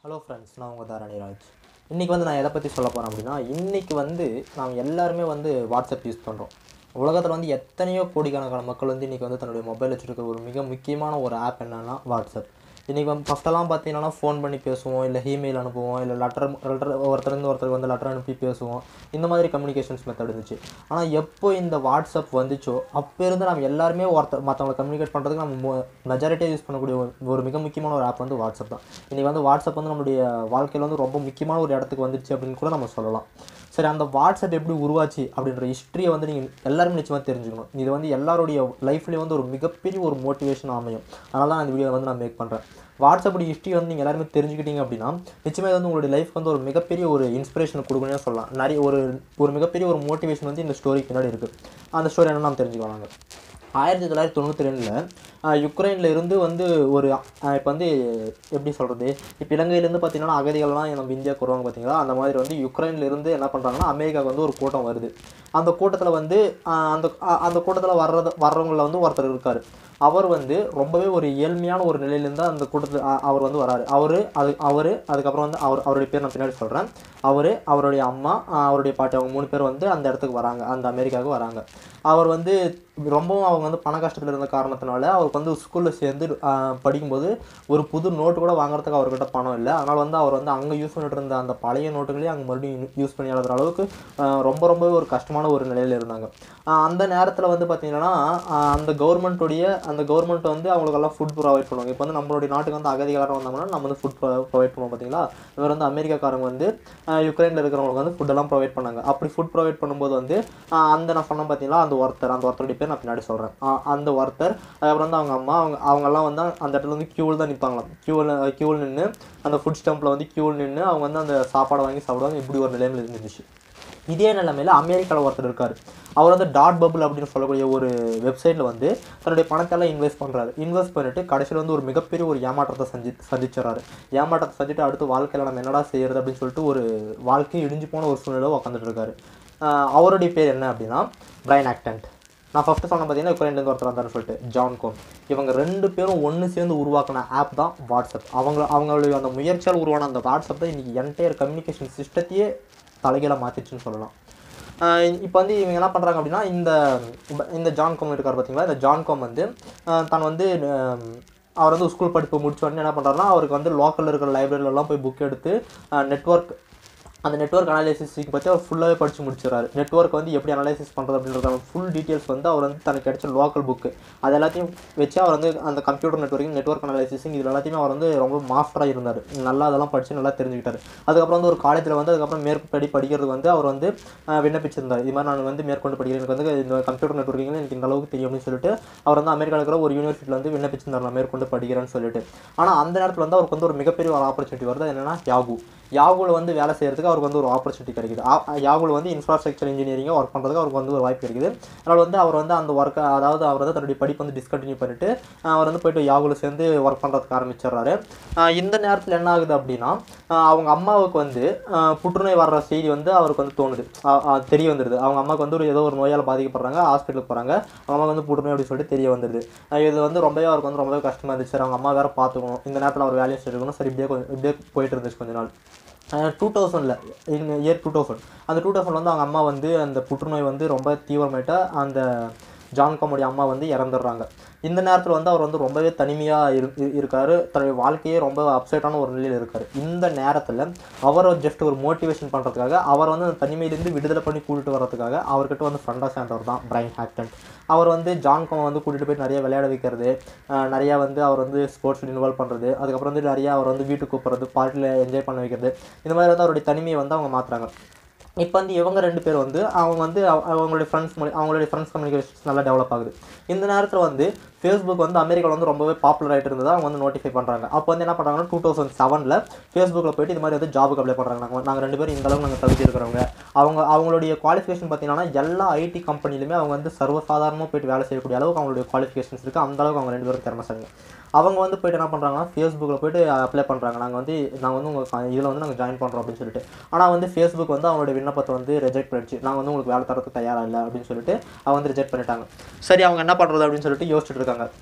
Hello friends நான் உங்கள் தாரணிராஜ் இன்றைக்கி வந்து நான் எதை பற்றி சொல்ல போகிறேன் அப்படின்னா இன்றைக்கி வந்து நாம் எல்லாருமே வந்து வாட்ஸ்அப் யூஸ் பண்ணுறோம் உலகத்தில் வந்து எத்தனையோ கோடிக்கணக்கான மக்கள் வந்து இன்றைக்கி வந்து தன்னுடைய மொபைல் வச்சுருக்க ஒரு மிக முக்கியமான ஒரு ஆப் என்னென்னா வாட்ஸ்அப் இன்றைக்கி வந்து ஃபஸ்ட்டெல்லாம் பார்த்தீங்கன்னா ஃபோன் பண்ணி பேசுவோம் இல்லை இமெயில் அனுப்புவோம் இல்லை லெட்டர் லெட்டர் ஒருத்தருந்து ஒருத்தருக்கு வந்து லெட்டர் அனுப்பி பேசுவோம் இந்த மாதிரி கம்யூனிகேஷன்ஸ் மெத்தட் இருந்துச்சு ஆனால் எப்போ இந்த வாட்ஸ்அப் வந்துச்சோ அப்போ இருந்து நம்ம எல்லாருமே ஒருத்தர் மற்றவங்களை கம்யூனிகேட் பண்ணுறதுக்கு நம்ம மெஜாரிட்டியாக யூஸ் பண்ணக்கூடிய ஒரு ஒரு மிக முக்கியமான ஒரு ஆப் வந்து வாட்ஸ்அப் தான் இன்றைக்கி வந்து வாட்ஸ்அப் வந்து நம்மளுடைய வாழ்க்கையில் வந்து ரொம்ப முக்கியமான ஒரு இடத்துக்கு வந்துருச்சு அப்படின்னு கூட நம்ம சொல்லலாம் சரி அந்த வாட்ஸ்அப் எப்படி உருவாச்சு அப்படின்ற ஹிஸ்ட்ரியை வந்து நீங்கள் எல்லாருமே நிச்சயமாக தெரிஞ்சுக்கணும் இது வந்து எல்லாருடைய லைஃப்லேயும் வந்து ஒரு மிகப்பெரிய ஒரு மோட்டிவேஷன் அமையும் அதனால தான் இந்த வீடியோ வந்து நான் மேக் பண்ணுறேன் வாட்ஸ்அப்போட ஹிஸ்ட்ரி வந்து நீங்கள் எல்லாருமே தெரிஞ்சுக்கிட்டீங்க அப்படின்னா நிச்சயமாக இது வந்து உங்களுடைய லைஃப்க்கு வந்து ஒரு மிகப்பெரிய ஒரு இன்ஸ்பிரேஷன் கொடுக்கணும்னு சொல்லலாம் நிறைய ஒரு ஒரு மிகப்பெரிய ஒரு மோட்டிவேஷன் வந்து இந்த ஸ்டோரிக்கு பின்னாடி இருக்குது அந்த ஸ்டோரி என்ன நம்ம தெரிஞ்சுக்கலாம் நாங்கள் ஆயிரத்தி தொள்ளாயிரத்தி தொண்ணூற்றி ரெண்டில் யுக்ரைனில் இருந்து வந்து ஒரு இப்போ வந்து எப்படி சொல்கிறது இப்போ இலங்கையிலேருந்து பார்த்தீங்கன்னா அகதிகள்லாம் நம்ம இந்தியாவுக்கு வருவாங்க பார்த்தீங்களா அந்த மாதிரி வந்து யுக்ரைன்ல இருந்து என்ன பண்ணுறாங்கன்னா அமெரிக்காவுக்கு வந்து ஒரு கூட்டம் வருது அந்த கூட்டத்தில் வந்து ஆஹ் அந்த ஆஹ் அந்த கூட்டத்தில் வர்றது வர்றவங்களில் வந்து ஒருத்தர் இருக்கார் அவர் வந்து ரொம்பவே ஒரு ஏழ்மையான ஒரு நிலையிலேருந்து அந்த கூட்டத்தில் அ- அவர் வந்து வராரு அவர் அது அவர் அதுக்கப்புறம் வந்து அவர் அவருடைய பேர் நான் பின்னாடி சொல்கிறேன் அவர் அவருடைய அம்மா ஆஹ் அவருடைய பாட்டி அவங்க மூணு பேர் வந்து அந்த இடத்துக்கு வராங்க அந்த அமெரிக்காவுக்கு வராங்க அவர் வந்து ரொம்பவும் அவங்க வந்து பண கஷ்டத்தில் இருந்த காரணத்தினால அவருக்கு வந்து ஸ்கூலில் சேர்ந்து ஆஹ் படிக்கும்போது ஒரு புது நோட்டு கூட வாங்குறதுக்கு அவர்கிட்ட பணம் இல்லை அதனால் வந்து அவர் வந்து அங்கே யூஸ் பண்ணிட்டு இருந்த அந்த பழைய நோட்டுகளையும் அங்கே மறுபடியும் யூஸ் பண்ணி எழுதுற அளவுக்கு ஆஹ் ரொம்ப ரொம்பவே ஒரு கஷ்டமான ஒரு நிலையில் இருந்தாங்க ஆஹ் அந்த நேரத்தில் வந்து பார்த்தீங்கன்னா ஆஹ் அந்த கவர்மெண்ட்டுடைய அந்த கவர்மெண்ட் வந்து அவங்களுக்கெல்லாம் ஃபுட் ப்ரொவைட் பண்ணுவாங்க இப்போ வந்து நம்மளுடைய நாட்டுக்கு வந்து அகதிகாரம் வந்தாங்கன்னா நம்ம வந்து ஃபுட் ப்ரொவைட் பண்ணுவோம் பார்த்தீங்களா இவர் வந்து அமெரிக்காக்காரங்க வந்து ஆஹ் யுக்ரைனில் இருக்கிறவங்களுக்கு வந்து ஃபுட்டெல்லாம் ப்ரொவைட் பண்ணாங்க அப்படி ஃபுட் ப்ரொவைட் பண்ணும்போது வந்து ஆஹ் அந்த நான் சொன்னேன் பார்த்தீங்களா அந்த ஒருத்தர் அந்த ஒருத்தருடைய பேர் நான் பின்னாடி சொல்கிறேன் அந்த ஒருத்தர் அதுக்கப்புறம் வந்து அவங்க அம்மா அவங்க அவங்கெல்லாம் வந்து அந்த இடத்துல வந்து க்யூவில் தான் நிற்பாங்களாம் க்யூவில் க்யூவில் நின்று அந்த ஃபுட் ஸ்டம்பில் வந்து க்யூவில் நின்று அவங்க வந்து அந்த சாப்பாடை வாங்கி சாப்பிடுவாங்க இப்படி ஒரு நிலைமையில் இருந்துச்சு இதே நிலைமையில் அமெரிக்காவில் ஒருத்தர் இருக்கார் அவர் வந்து டாட் பபுள் அப்படின்னு சொல்லக்கூடிய ஒரு வெப்சைட்டில் வந்து தன்னுடைய பணத்தெல்லாம் இன்வெஸ்ட் பண்ணுறாரு இன்வெஸ்ட் பண்ணிட்டு கடைசியில் வந்து ஒரு மிகப்பெரிய ஒரு ஏமாற்றத்தை சந்தி சந்திச்சிடறாரு ஏமாற்றத்தை சந்திட்டு அடுத்து வாழ்க்கையில் நம்ம என்னடா செய்யறது அப்படின்னு சொல்லிட்டு ஒரு வாழ்க்கை இடிஞ்சு போன ஒரு சூழ்நிலை உட்காந்துட்டு இருக்காரு ஆஹ் அவருடைய பேர் என்ன அப்படின்னா பிரைன் ஆக்டன்ட் நான் ஃபஸ்ட்டு சொன்ன பார்த்தீங்கன்னா யுக்ரைன்லேருந்து ஒருத்தர் வந்தாருன்னு சொல்லிட்டு ஜான் கோம் இவங்க ரெண்டு பேரும் ஒன்று சேர்ந்து உருவாக்கின ஆப் தான் வாட்ஸ்அப் அவங்க அவங்களுடைய அந்த முயற்சியால் உருவான அந்த வாட்ஸ்அப் தான் இன்றைக்கி என்டையர் கம்யூனிகேஷன் சிஸ்டத்தையே தலைகீழ மாற்றிச்சுன்னு சொல்லலாம் இப்போ வந்து இவங்க என்ன பண்ணுறாங்க அப்படின்னா இந்த இந்த ஜான் கோம் இருக்கார் பார்த்தீங்களா இந்த ஜான் கோம் வந்து ஆஹ் தான் வந்து ஆஹ் அவர் வந்து ஸ்கூல் படிப்பு முடிச்ச உடனே என்ன பண்ணுறாருன்னா அவருக்கு வந்து லோக்கலில் இருக்கிற லைப்ரரியிலலாம் போய் புக் எடுத்து நெட்ஒர்க் அந்த நெட்ஒர்க் அனாலிசிஸுக்கு பற்றி அவர் ஃபுல்லாகவே படித்து முடிச்சிடறாரு நெட்ஒர்க் வந்து எப்படி அனலைசிஸ் பண்ணுறது அப்படின்றத ஃபுல் டீட்டெயில்ஸ் வந்து அவர் வந்து தனக்கு கிடைச்ச லோக்கல் புக்கு அது எல்லாத்தையும் வச்சு அவர் வந்து அந்த கம்ப்யூட்டர் நெட்ஒர்க்கிங் நெட்ஒர்க் அனலைசிஸிங் இது எல்லாத்தையுமே அவர் வந்து ரொம்ப மாஸ்டராக இருந்தார் நல்லா அதெல்லாம் படித்து நல்லா தெரிஞ்சுக்கிட்டாரு அதுக்கப்புறம் வந்து ஒரு காலேஜில் வந்து அதுக்கப்புறம் மேற்படி படிக்கிறதுக்கு வந்து அவர் வந்து ஆஹ், விண்ணப்பிச்சிருந்தார் இது மாதிரி நான் வந்து மேற்கொண்டு படிக்கிறேன் எனக்கு வந்து இந்த கம்ப்யூட்டர் நெட்ஒர்க்கிங் எனக்கு இந்த அளவுக்கு தெரியும் அப்படின்னு சொல்லிட்டு அவர் வந்து அமெரிக்காவில் இருக்கிற ஒரு யூனிவர்சிட்டியில் வந்து விண்ணப்பிச்சிருந்தார் நான் மேற்கொண்டு படிக்கிறேன்னு சொல்லிட்டு ஆனால் அந்த நேரத்தில் வந்து அவருக்கு வந்து ஒரு மிகப்பெரிய ஒரு ஆப்பர்ச்சுனிட்டி வருது அது என்னன்னா யாகு யாகுல வந்து வேலை செய்யறதுக்கு அவருக்கு வந்து ஒரு ஆப்பர்ச்சுனிட்டி கிடைக்குது ஆ- யாகுல வந்து இன்ஃப்ராஸ்ட்ரக்சர் இன்ஜினியரிங்காக ஒர்க் பண்ணுறதுக்கு அவருக்கு வந்து ஒரு வாய்ப்பு கிடைக்குது அதனால் வந்து அவர் வந்து அந்த ஒர்க்கை அதாவது அவர் வந்து தன்னுடைய படிப்பு வந்து டிஸ்கண்டினியூ பண்ணிட்டு ஆஹ் அவர் வந்து போயிட்டு யாகுல சேர்ந்து ஒர்க் பண்ணுறதுக்கு ஆரம்பிச்சிடுறாரு ஆஹ் இந்த நேரத்தில் என்ன ஆகுது அப்படின்னா ஆஹ் அவங்க அம்மாவுக்கு வந்து ஆஹ் புற்றுநோய் வர்ற செய்தி வந்து அவருக்கு வந்து தோணுது ஆஹ் ஆஹ் தெரிய வந்துடுது அவங்க அம்மாவுக்கு வந்து ஒரு ஏதோ ஒரு நோயால் பாதிக்கப்படுறாங்க ஹாஸ்பிட்டலுக்கு போகிறாங்க அவங்க அம்மாவுக்கு வந்து புற்றுநோய் அப்படின்னு சொல்லிட்டு தெரிய வந்துடுது ஆஹ் இது வந்து ரொம்பவே அவருக்கு வந்து ரொம்பவே கஷ்டமாக இருந்துச்சு சரி அவங்க அம்மா வேற பார்த்துக்கணும் இந்த நேரத்தில் அவர் வேலையை செய்யணும் சரி இப்படியே கொஞ்சம் இப்படியே போயிட்டு இருந்துச்சு கொஞ்ச நாள் டூ தௌசண்டில் இன் இயர் டூ தௌசண்ட் அந்த டூ தௌசண்ட் வந்து அவங்க அம்மா வந்து அந்த புற்றுநோய் வந்து ரொம்ப தீவிரமாயிட்டா அந்த ஜான் காமுடைய அம்மா வந்து இறந்துடுறாங்க இந்த நேரத்தில் வந்து அவர் வந்து ரொம்பவே தனிமையாக இரு இரு- இருக்காரு தன்னுடைய வாழ்க்கையே ரொம்ப அப்செட்டான ஒரு நிலையில் இருக்கார் இந்த நேரத்தில் அவரை ஜஸ்ட் ஒரு மோட்டிவேஷன் பண்ணுறதுக்காக அவர் வந்து அந்த தனிமையிலேருந்து விடுதலை பண்ணி கூட்டிட்டு வர்றதுக்காக அவர்கிட்ட வந்து ஃப்ரெண்டாக சேர்ந்தவர் தான் பிரைன் ஹாக்டன் அவர் வந்து ஜான் கோமை வந்து கூட்டிகிட்டு போய் நிறைய விளையாட வைக்கிறது ஆஹ் நிறையா வந்து அவர் வந்து ஸ்போர்ட்ஸில் இன்வால்வ் பண்ணுறது அதுக்கப்புறம் வந்து நிறையா அவர் வந்து வீட்டுக்கு கூப்பிட்றது பார்ட்டியில் என்ஜாய் பண்ண வைக்கிறது இந்த மாதிரி வந்து அவருடைய தனிமையை வந்து அவங்க மாற்றுறாங்க இப்போ வந்து இவங்க ரெண்டு பேர் வந்து அவங்க வந்து அவ- அவங்களுடைய ஃப்ரெண்ட்ஸ் மூலி அவங்களுடைய ஃப்ரெண்ட்ஸ் கம்யூனிகேஷன்ஸ் நல்லா டெவலப் ஆகுது இந்த நேரத்தில் வந்து ஃபேஸ்புக் வந்து அமெரிக்காவில் வந்து ரொம்பவே பாப்புலர் ஆகிட்டு இருந்ததை அவங்க வந்து நோட்டிஃபை பண்ணுறாங்க அப்போ வந்து என்ன பண்ணுறாங்கன்னா டூ தௌசண்ட் செவனில் ஃபேஸ்புக்கில் போயிட்டு இது மாதிரி வந்து ஜாபுக்கு அப்ளை பண்ணுறாங்க நாங்கள் நாங்கள் ரெண்டு பேரும் இந்த அளவுக்கு நாங்கள் தகுதி இருக்கிறவங்க அவங்க அவங்களுடைய குவாலிஃபிகேஷன் பார்த்தீங்கன்னா எல்லா ஐடி கம்பெனிலுமே அவங்க வந்து சர்வசாதாரணமாக போயிட்டு வேலை செய்யக்கூடிய அளவுக்கு அவங்களுடைய குவாலிஃபிகேஷன்ஸ் இருக்குது அந்த அளவுக்கு அவங்க ரெண்டு பேரும் திறமைசாலிங்க அவங்க வந்து போயிட்டு என்ன பண்ணுறாங்கன்னா ஃபேஸ்புக்கில் போயிட்டு அப்ளை பண்ணுறாங்க நாங்கள் வந்து நாங்கள் வந்து உங்கள் இதில் வந்து நாங்கள் ஜாயின் பண்ணுறோம் அப்படின்னு சொல்லிட்டு ஆனால் வந்து ஃபேஸ்புக் வந்து அவங்களுடைய விண்ணப்பத்தை வந்து ரிஜெக்ட் பண்ணிடுச்சு நாங்கள் வந்து உங்களுக்கு வேலை தரத்துக்கு தயாராக இல்லை அப்படின்னு சொல்லிட்டு அவங்க வந்து ரிஜெக்ட் பண்ணிட்டாங்க சரி அவங்க என்ன பண்ணுறது அப்படின்னு சொல்லிட்டு யோசிச்சுட்டு இருக்காங்க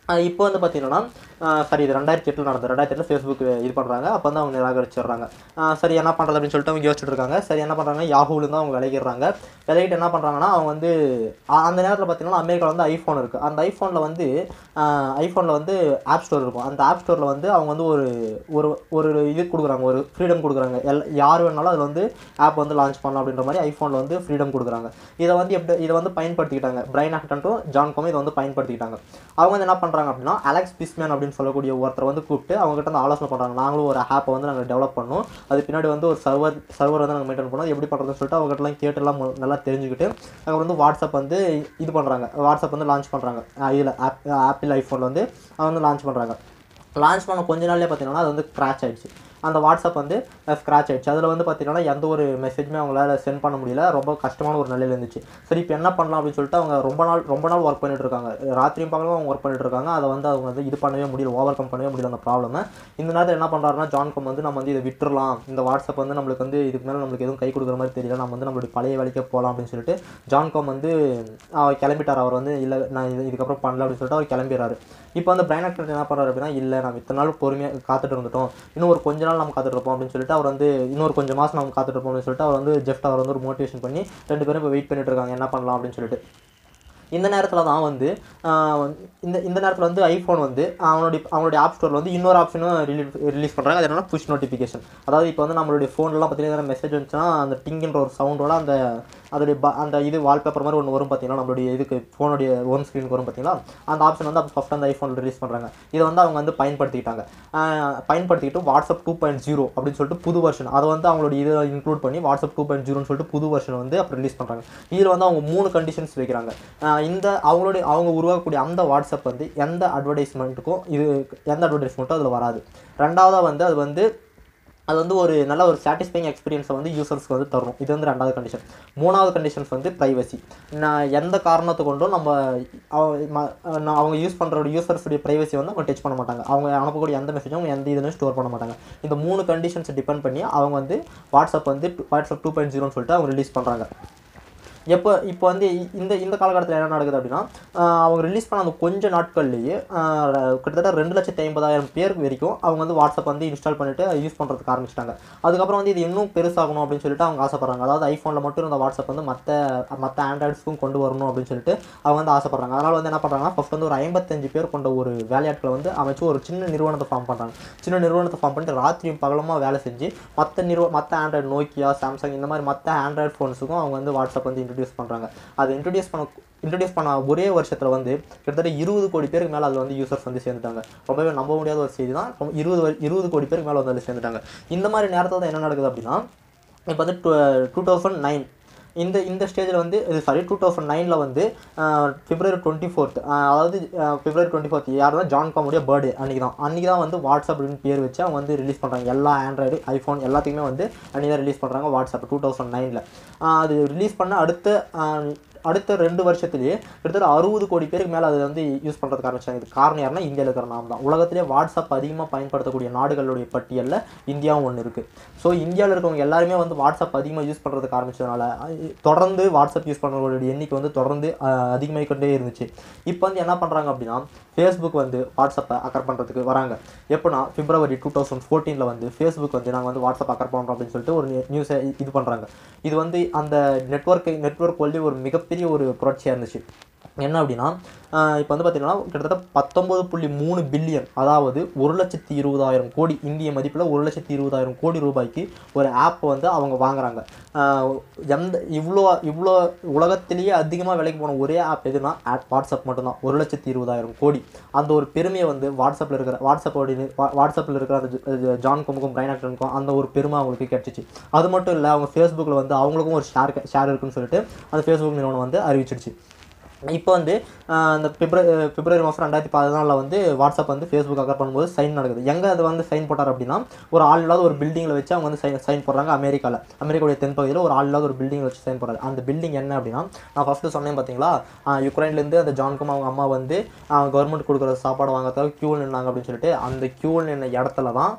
ஆஹ் இப்போ வந்து பார்த்தீங்கன்னா ஆஹ் சரி இது ரெண்டாயிரத்தி எட்டில் நடந்தது ரெண்டாயிரத்தி எட்டில் ஃபேஸ்புக் இது பண்ணுறாங்க அப்போ வந்து அவங்க நிராகரிச்சிடுறாங்க ஆஹ் சரி என்ன பண்ணுறது அப்படின்னு சொல்லிட்டு அவங்க யோசிச்சுட்டு இருக்காங்க சரி என்ன பண்ணுறாங்க யாஹூலேருந்து அவங்க விலகிடுறாங்க விலகிட்டு என்ன பண்ணுறாங்கன்னா அவங்க வந்து ஆ- அந்த நேரத்தில் பார்த்தீங்கன்னா அமெரிக்காவில் வந்து ஐஃபோன் இருக்குது அந்த ஐஃபோனில் வந்து ஐஃபோனில் வந்து ஆப் ஸ்டோர் இருக்கும் அந்த ஆப் ஸ்டோரில் வந்து அவங்க வந்து ஒரு ஒரு ஒரு இது கொடுக்குறாங்க ஒரு ஃப்ரீடம் கொடுக்குறாங்க எல் யார் வேணாலும் அதில் வந்து ஆப் வந்து லான்ச் பண்ணலாம் அப்படின்ற மாதிரி ஐஃபோனில் வந்து ஃப்ரீடம் கொடுக்குறாங்க இதை வந்து எப்படி இதை வந்து பயன்படுத்திக்கிட்டாங்க பிரைன் ஆக்டன்ட்டும் ஜான் கோமும் இதை வந்து பயன்படுத்திக்கிட்டாங்க அவங்க வந்து என்ன பண்ணுறாங்க அப்படின்னா அலெக்ஸ் பிஸ்மேன் அப்படின்னு சொல்லக்கூடிய ஒருத்தர் வந்து கூப்பிட்டு அவங்க கிட்ட வந்து ஆலோசனை பண்ணுறாங்க நாங்களும் ஒரு ஆப்பை வந்து நாங்கள் டெவலப் பண்ணோம் அது பின்னாடி வந்து ஒரு சர்வர் சர்வர் வந்து நாங்கள் மெயின்டைன் பண்ணோம் அது எப்படி பண்ணுறதுன்னு சொல்லிட்டு அவங்க கிட்டலாம் கேட்டுலாம் மு- நல்லா தெரிஞ்சுக்கிட்டு அவங்க வந்து வாட்ஸ்அப் வந்து இது பண்ணுறாங்க வாட்ஸ்அப் வந்து லான்ச் பண்ணுறாங்க இதில் ஆப் ஆப்பிள் ஐஃபோனில் வந்து அவங்க வந்து லான்ச் பண்ணுறாங்க லான்ச் பண்ண கொஞ்ச நாள்லயே பார்த்தீங்கன்னா அது வந்து கிராச் ஆயிடுச்சு அந்த வாட்ஸ்அப் வந்து ஸ்க்ராச் ஆயிடுச்சு அதில் வந்து பார்த்தீங்கன்னா எந்த ஒரு மெசேஜுமே அவங்களால சென்ட் பண்ண முடியல ரொம்ப கஷ்டமான ஒரு நிலையில இருந்துச்சு சரி இப்போ என்ன பண்ணலாம் அப்படின்னு சொல்லிட்டு அவங்க ரொம்ப நாள் ரொம்ப நாள் ஒர்க் பண்ணிட்டு இருக்காங்க ராத்திரியும் பகலும் அவங்க ஒர்க் பண்ணிட்டு இருக்காங்க அதை வந்து அவங்க வந்து இது பண்ணவே முடியல ஓவர் கம் பண்ணவே முடியல அந்த ப்ராப்ளமை இந்த நேரத்தில் என்ன பண்ணுறாருன்னா ஜான் கம் வந்து நம்ம வந்து இதை விட்டுறலாம் இந்த வாட்ஸ்அப் வந்து நம்மளுக்கு வந்து இதுக்கு மேலே நம்மளுக்கு எதுவும் கை கொடுக்குற மாதிரி தெரியல நம்ம வந்து நம்மளுடைய பழைய வேலைக்கே போகலாம் அப்படின்னு சொல்லிட்டு ஜான் காம் வந்து அவர் கிளம்பிட்டார் அவர் வந்து இல்லை நான் இது இதுக்கப்புறம் பண்ணல அப்படின்னு சொல்லிட்டு அவர் கிளம்பிடுறாரு இப்போ வந்து பிரைன் ஆக்டர் என்ன பண்ணுறாரு அப்படின்னா இல்லை நம்ம இத்தனை நாள் பொறுமையாக காத்துட்டு இருந்துட்டோம் இன்னும் ஒரு கொஞ்ச நாள் நம்ம காத்துட்டு இருப்போம் அப்படின்னு சொல்லிட்டு அவர் வந்து இன்னொரு கொஞ்சம் மாதம் நம்ம காத்துட்டு இருப்போம் அப்படின்னு சொல்லிட்டு அவர் வந்து ஜெஃப்ட் அவர் வந்து ஒரு மோட்டிவேஷன் பண்ணி ரெண்டு பேரும் இப்போ வெயிட் பண்ணிட்டு இருக்காங்க என்ன பண்ணலாம் அப்படின்னு சொல்லிட்டு இந்த நேரத்தில் தான் வந்து ஆஹ் இந்த இந்த நேரத்தில் வந்து ஐஃபோன் வந்து அவனுடைய அவனுடைய ஆப் ஸ்டோரில் வந்து இன்னொரு ஆப்ஷனும் ரிலீஸ் ரிலீஸ் பண்ணுறாங்க அது என்னன்னா புஷ் நோட்டிஃபிகேஷன் அதாவது இப்போ வந்து நம்மளுடைய ஃபோன்லாம் பார்த்தீங்கன்னா மெசேஜ் வந்துச்சுன்னா அந்த டிங்கின்ற ஒரு சவுண்டோட அந்த அதோடைய ப அந்த இது வால்பேப்பர் மாதிரி ஒன்று வரும் பார்த்தீங்கன்னா நம்மளுடைய இதுக்கு ஃபோனுடைய ஒன் ஸ்க்ரீனுக்கு வரும் பார்த்தீங்களா அந்த ஆப்ஷன் வந்து அப்போ ஃபஸ்ட் அந்த ஐஃபோனில் ரிலீஸ் பண்ணுறாங்க இதை வந்து அவங்க வந்து பயன்படுத்திக்கிட்டாங்க ஆஹ் பயன்படுத்திக்கிட்டு வாட்ஸ்அப் டூ பாயிண்ட் ஜீரோ அப்படின்னு சொல்லிட்டு புது வெர்ஷன் அதை வந்து அவங்களுடைய இதை இன்க்ளூட் பண்ணி வாட்ஸ்அப் டூ பாயிண்ட் ஜீரோன்னு சொல்லிட்டு புது வெர்ஷன் வந்து அப்புறம் ரிலீஸ் பண்ணுறாங்க இதில் வந்து அவங்க மூணு கண்டிஷன்ஸ் வைக்கிறாங்க ஆஹ் இந்த அவங்களுடைய அவங்க உருவாக்கக்கூடிய அந்த வாட்ஸ்அப் வந்து எந்த அட்வர்டைஸ்மெண்ட்டுக்கும் இது எந்த அட்வர்டைஸ்மெண்ட்டும் அதில் வராது ரெண்டாவதாக வந்து அது வந்து அது வந்து ஒரு நல்ல ஒரு சாட்டிஸ்ஃபைங் எக்ஸ்பீரியன்ஸை வந்து யூசர்ஸ்க்கு வந்து தரணும் இது வந்து ரெண்டாவது கண்டிஷன் மூணாவது கண்டிஷன்ஸ் வந்து ப்ரைவசி நான் எந்த காரணத்தை கொண்டும் நம்ம அவ- ம- நான் அவங்க யூஸ் பண்ணுற யூசர்ஸுடைய ப்ரைவசி வந்து அவங்க டச் பண்ண மாட்டாங்க அவங்க அனுப்பக்கூடிய எந்த மெசேஜும் அவங்க எந்த இதுலையும் ஸ்டோர் பண்ண மாட்டாங்க இந்த மூணு கண்டிஷன்ஸை டிபெண்ட் பண்ணி அவங்க வந்து வாட்ஸ்அப் வந்து வாட்ஸ்அப் டூ பாயிண்ட் ஜீரோன்னு சொல்லிட்டு அவங்க ரிலீஸ் பண்ணுறாங்க எப்போ இப்போ வந்து இ- இந்த இந்த காலகட்டத்தில் என்ன நடக்குது அப்படின்னா ஆஹ் அவங்க ரிலீஸ் பண்ண அந்த கொஞ்ச நாட்கள்லேயே ஆஹ் ர- கிட்டத்தட்ட ரெண்டு லட்சத்தி ஐம்பதாயிரம் பேர் வரைக்கும் அவங்க வந்து வாட்ஸ்அப் வந்து இன்ஸ்டால் பண்ணிட்டு யூஸ் பண்ணுறதுக்கு ஆரம்பிச்சிட்டாங்க அதுக்கப்புறம் வந்து இது இன்னும் பெருசாகணும் அப்படின்னு சொல்லிட்டு அவங்க ஆசைப்படுறாங்க அதாவது ஐஃபோனில் மட்டும் இருந்த வாட்ஸ்அப் வந்து மற்ற மற்ற ஆண்ட்ராய்ட்ஸ்க்கும் கொண்டு வரணும் அப்படின்னு சொல்லிட்டு அவங்க வந்து ஆசைப்படுறாங்க அதனால் வந்து என்ன பண்ணுறாங்கன்னா ஃபஸ்ட் வந்து ஒரு ஐம்பத்தஞ்சு பேர் கொண்ட ஒரு வேலையாட்களை வந்து அமைச்சு ஒரு சின்ன நிறுவனத்தை ஃபார்ம் பண்ணுறாங்க சின்ன நிறுவனத்தை ஃபார்ம் பண்ணிட்டு ராத்திரியும் பகலமாக வேலை செஞ்சு மற்ற நிறுவ மற்ற ஆண்ட்ராய்டு நோக்கியா சாம்சங் இந்த மாதிரி மற்ற ஆண்ட்ராய்டு ஃபோன்ஸுக்கும் அவங்க வந்து வாட்ஸ்அப் வந்து இன்ட்ரடியூஸ் பண்ணுறாங்க அதை இன்ட்ரடியூஸ் பண்ண இன்ட்ரடியூஸ் பண்ண ஒரே வருஷத்தில் வந்து கிட்டத்தட்ட இருபது கோடி பேருக்கு மேலே அதில் வந்து யூசர்ஸ் வந்து சேர்ந்துட்டாங்க ரொம்பவே நம்ப முடியாத ஒரு செய்தி தான் ரொம்ப இருபது வ- இருபது கோடி பேருக்கு மேலே வந்து அதில் சேர்ந்துட்டாங்க இந்த மாதிரி நேரத்தில் தான் என்ன நடக்குது அப்படின்னா இப்போ வந்து டூ தௌசண்ட் நைன் இந்த இந்த ஸ்டேஜில் வந்து இது சாரி டூ தௌசண்ட் நைனில் வந்து பிப்ரவரி டுவெண்ட்டி ஃபோர்த் அதாவது பிப்ரவரி டுவெண்ட்டி ஃபோர்த் யாருன்னா ஜான் காமுடைய பர்த்டே அன்றைக்கி தான் அன்றைக்கி தான் வந்து வாட்ஸ்அப் அப்படின்னு பேர் வச்சு அவங்க வந்து ரிலீஸ் பண்ணுறாங்க எல்லா ஆண்ட்ராய்டு ஐஃபோன் எல்லாத்துக்குமே வந்து அன்றைக்கி தான் ரிலீஸ் பண்ணுறாங்க வாட்ஸ்அப் டூ தௌசண்ட் நைனில் அது ரிலீஸ் பண்ண அடுத்த ஆஹ், அடுத்த ரெண்டு வருஷத்துலேயே கிட்டத்தட்ட அறுபது கோடி பேருக்கு மேலே அதை வந்து யூஸ் பண்ணுறதுக்கு ஆரம்பிச்சாங்க இது காரணம் யாருன்னா இந்தியாவில் இருக்கிற நாம் தான் உலகத்திலே வாட்ஸ்அப் அதிகமாக பயன்படுத்தக்கூடிய நாடுகளுடைய பட்டியலில் இந்தியாவும் ஒன்று இருக்குது ஸோ இந்தியாவில் இருக்கவங்க எல்லாருமே வந்து வாட்ஸ்அப் அதிகமாக யூஸ் பண்ணுறதுக்கு ஆரம்பிச்சதுனால அஹ், தொடர்ந்து வாட்ஸ்அப் யூஸ் பண்ணுறவங்களுடைய எண்ணிக்கை வந்து தொடர்ந்து அஹ், அதிகமாகிக்கொண்டே இருந்துச்சு இப்போ வந்து என்ன பண்ணுறாங்க அப்படின்னா ஃபேஸ்புக் வந்து வாட்ஸ்அப்பை அக்கர் பண்ணுறதுக்கு வராங்க எப்போனா பிப்ரவரி டூ தௌசண்ட் ஃபோர்டீனில் வந்து ஃபேஸ்புக் வந்து நாங்கள் வந்து வாட்ஸ்அப் அக்கர் பண்ணுறோம் அப்படின்னு சொல்லிட்டு ஒரு நியூஸை இது பண்ணுறாங்க இது வந்து அந்த நெட்ஒர்க்கை நெட்ஒர்க் கொள்ளி ஒரு மிகப்பெரிய ஒரு புரட்சியாக இருந்துச்சு என்ன அப்படின்னா இப்போ வந்து பார்த்தீங்கன்னா கிட்டத்தட்ட பத்தொம்பது புள்ளி மூணு பில்லியன் அதாவது ஒரு லட்சத்தி இருபதாயிரம் கோடி இந்திய மதிப்பில் ஒரு லட்சத்தி இருபதாயிரம் கோடி ரூபாய்க்கு ஒரு ஆப் வந்து அவங்க வாங்குறாங்க ஆஹ் எந்த இவ்வளோ இவ்வளோ உலகத்திலேயே அதிகமாக விலைக்கு போன ஒரே ஆப் எதுனா ஆப் வாட்ஸ்அப் மட்டும்தான் ஒரு லட்சத்தி இருபதாயிரம் கோடி அந்த ஒரு பெருமையை வந்து வாட்ஸ்அப்பில் இருக்கிற வாட்ஸ்அப்போடைய வாட்ஸ்அப்பில் இருக்கிற அந்த ஜ- ஜ- ஜான் கொமுக்கும் பிரைன் ஆக்டனுக்கும் அந்த ஒரு பெருமை அவங்களுக்கு கிடைச்சிச்சு அது மட்டும் இல்லை அவங்க ஃபேஸ்புக்கில் வந்து அவங்களுக்கும் ஒரு ஷேர் ஷேர் இருக்குன்னு சொல்லிட்டு அந்த ஃபேஸ்புக் நிறுவனம் வந்து அறிவிச்சிடுச்சு இப்போ வந்து ஆஹ் அந்த பிப்ரவரி பிப்ரவரி மாதம் ரெண்டாயிரத்தி பதினாலில் வந்து வாட்ஸ்அப் வந்து ஃபேஸ்புக் அக்கர் பண்ணும்போது சைன் நடக்குது எங்கே அது வந்து சைன் போட்டார் அப்படின்னா ஒரு ஆள் இல்லாத ஒரு பில்டிங்கில் வச்சு அவங்க வந்து சைன் சைன் போடுறாங்க அமெரிக்காவில் அமெரிக்காவுடைய தென்பகுதியில் ஒரு ஆள் இல்லாத ஒரு பில்டிங்கில் வச்சு சைன் போடுறாரு அந்த பில்டிங் என்ன அப்படின்னா நான் ஃபஸ்ட்டு சொன்னேன் பார்த்தீங்களா ஆஹ் யுக்ரைன்லேருந்து அந்த ஜான்கும் அவங்க அம்மா வந்து கவர்மெண்ட் கொடுக்குற சாப்பாடு வாங்குறதுக்காக க்யூவில் நின்னாங்க அப்படின்னு சொல்லிட்டு அந்த க்யூவில் நின்ன இடத்துல தான்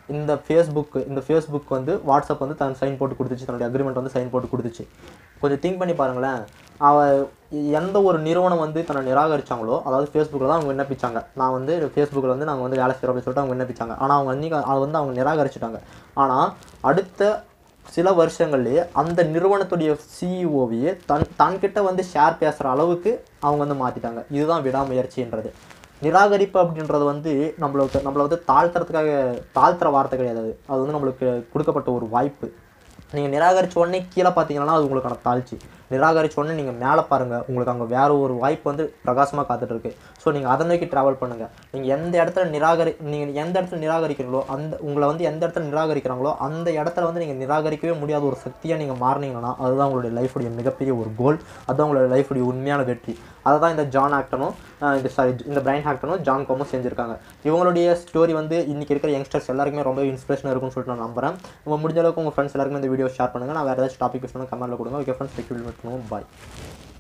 இந்த ஃபேஸ்புக் இந்த ஃபேஸ்புக் வந்து வாட்ஸ்அப் வந்து தன் சைன் போட்டு கொடுத்துச்சு தன்னுடைய அக்ரிமெண்ட் வந்து சைன் போட்டு கொடுத்துச்சு கொஞ்சம் திங்க் பண்ணி பாருங்களேன் அவ எந்த ஒரு நிறுவனம் வந்து தன்னை நிராகரிச்சாங்களோ அதாவது ஃபேஸ்புக்கில் தான் அவங்க விண்ணப்பிச்சாங்க நான் வந்து ஃபேஸ்புக்கில் வந்து நாங்கள் வந்து வேலை செய்கிறோம் அப்படின்னு சொல்லிட்டு அவங்க விண்ணப்பிச்சாங்க ஆனால் அவங்க அன்றைக்கி அதை வந்து அவங்க நிராகரிச்சிட்டாங்க ஆனால் அடுத்த சில வருஷங்கள்லேயே அந்த நிறுவனத்துடைய சிஇஓவையே தன் தன்கிட்ட வந்து ஷேர் பேசுகிற அளவுக்கு அவங்க வந்து மாற்றிட்டாங்க இதுதான் விடாமுயற்சின்றது நிராகரிப்பு அப்படின்றது வந்து நம்மள வந்து- நம்மளை வந்து தாழ்த்துறதுக்காக தாழ்த்துற வார்த்தை கிடையாது அது. அது வந்து நம்மளுக்கு கொடுக்கப்பட்ட ஒரு வாய்ப்பு நீங்கள் நிராகரிச்ச உடனே கீழே பார்த்தீங்கன்னா அது உங்களுக்கான தாழ்ச்சி நிராகரிச்ச உடனே நீங்கள் மேலே பாருங்கள் உங்களுக்கு அங்கே வேற ஒரு வாய்ப்பு வந்து பிரகாசமாக காத்துட்டு இருக்கு ஸோ நீங்கள் அதை நோக்கி ட்ராவல் பண்ணுங்கள் நீங்கள் எந்த இடத்துல நிராகரி நீங்கள் எந்த இடத்துல நிராகரிக்கிறீங்களோ அந்த உங்களை வந்து எந்த இடத்துல நிராகரிக்கிறாங்களோ அந்த இடத்துல வந்து நீங்கள் நிராகரிக்கவே முடியாத ஒரு சக்தியாக நீங்கள் மாறினீங்கன்னா அதுதான் உங்களுடைய லைஃபுடைய மிகப்பெரிய ஒரு கோல் அதுதான் உங்களுடைய லைஃபுடைய உண்மையான வெற்றி அதை தான் இந்த ஜான் ஆக்டனும் ஆஹ் இந்த சாரி இந்த பிரைன் ஆக்டனும் ஜான் கோமும் செஞ்சுருக்காங்க இவங்களுடைய ஸ்டோரி வந்து இன்றைக்கி இருக்கிற யங்ஸ்டர்ஸ் எல்லாருக்குமே ரொம்ப இன்ஸ்பிரேஷனாக இருக்கும்னு சொல்லிட்டு நான் நம்புறேன் உங்க முடிஞ்ச அளவுக்கு உங்கள் ஃப்ரெண்ட்ஸ் எல்லாருக்குமே இந்த வீடியோ ஷேர் பண்ணுங்கள் நான் வேறு ஏதாச்சும் டாபிக் பேசணும் கமெண்ட்டில் கொடுங்க ஓகே ஃப்ரெண்ட்ஸ் பண்ணுவோம் பாய்